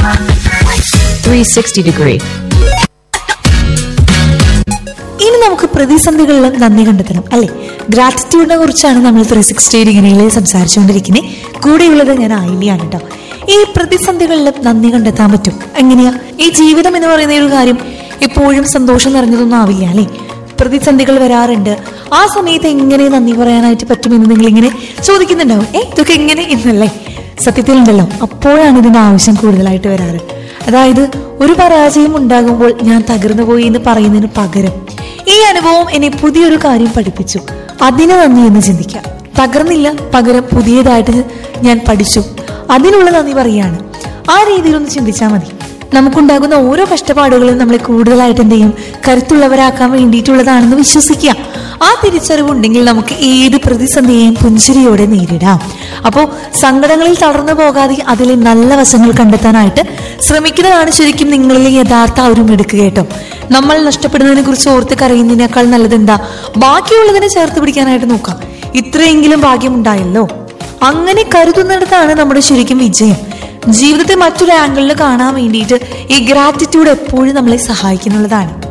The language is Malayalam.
360 degree. ഇനി നമുക്ക് പ്രതിസന്ധികളിലും നന്ദി കണ്ടെത്തണം അല്ലെ ഗ്രാറ്റിറ്റ്യൂഡിനെ കുറിച്ചാണ് നമ്മൾ ത്രീ സിക്സ്റ്റി ഡിഗ്രിയിൽ സംസാരിച്ചുകൊണ്ടിരിക്കുന്നത് കൂടെയുള്ളത് ഞാൻ ആയില്യാണ് കേട്ടോ ഈ പ്രതിസന്ധികളിലും നന്ദി കണ്ടെത്താൻ പറ്റും എങ്ങനെയാ ഈ ജീവിതം എന്ന് പറയുന്ന ഒരു കാര്യം എപ്പോഴും സന്തോഷം നിറഞ്ഞതൊന്നും ആവില്ല അല്ലെ പ്രതിസന്ധികൾ വരാറുണ്ട് ആ സമയത്ത് എങ്ങനെ നന്ദി പറയാനായിട്ട് പറ്റുമെന്ന് നിങ്ങൾ ഇങ്ങനെ ചോദിക്കുന്നുണ്ടാവും ഏ ഇതൊക്കെ എങ്ങനെ എന്നല്ലേ സത്യത്തിലുണ്ടല്ലോ അപ്പോഴാണ് ഇതിന്റെ ആവശ്യം കൂടുതലായിട്ട് വരാറ് അതായത് ഒരു പരാജയം ഉണ്ടാകുമ്പോൾ ഞാൻ തകർന്നു പോയി എന്ന് പറയുന്നതിന് പകരം ഈ അനുഭവം എന്നെ പുതിയൊരു കാര്യം പഠിപ്പിച്ചു അതിന് നന്ദി എന്ന് ചിന്തിക്കാം തകർന്നില്ല പകരം പുതിയതായിട്ട് ഞാൻ പഠിച്ചു അതിനുള്ള നന്ദി പറയാണ് ആ രീതിയിലൊന്ന് ചിന്തിച്ചാൽ മതി നമുക്കുണ്ടാകുന്ന ഓരോ കഷ്ടപ്പാടുകളും നമ്മളെ കൂടുതലായിട്ട് എന്ത് ചെയ്യും കരുത്തുള്ളവരാക്കാൻ വേണ്ടിയിട്ടുള്ളതാണെന്ന് വിശ്വസിക്കുക ആ തിരിച്ചറിവുണ്ടെങ്കിൽ നമുക്ക് ഏത് പ്രതിസന്ധിയെയും പുഞ്ചിരിയോടെ നേരിടാം അപ്പോൾ സങ്കടങ്ങളിൽ തളർന്നു പോകാതെ അതിലെ നല്ല വശങ്ങൾ കണ്ടെത്താനായിട്ട് ശ്രമിക്കുന്നതാണ് ശരിക്കും നിങ്ങളിലെ യഥാർത്ഥ ആ ഒരു മിടുക്ക് കേട്ടോ നമ്മൾ നഷ്ടപ്പെടുന്നതിനെ കുറിച്ച് ഓർത്ത് കരയുന്നതിനേക്കാൾ നല്ലതെന്താ ബാക്കിയുള്ളതിനെ ചേർത്ത് പിടിക്കാനായിട്ട് നോക്കാം ഇത്രയെങ്കിലും ഭാഗ്യമുണ്ടായല്ലോ അങ്ങനെ കരുതുന്നിടത്താണ് നമ്മുടെ ശരിക്കും വിജയം ജീവിതത്തെ മറ്റൊരു ആംഗിളിൽ കാണാൻ വേണ്ടിയിട്ട് ഈ ഗ്രാറ്റിറ്റ്യൂഡ് എപ്പോഴും നമ്മളെ സഹായിക്കുന്നുള്ളതാണ്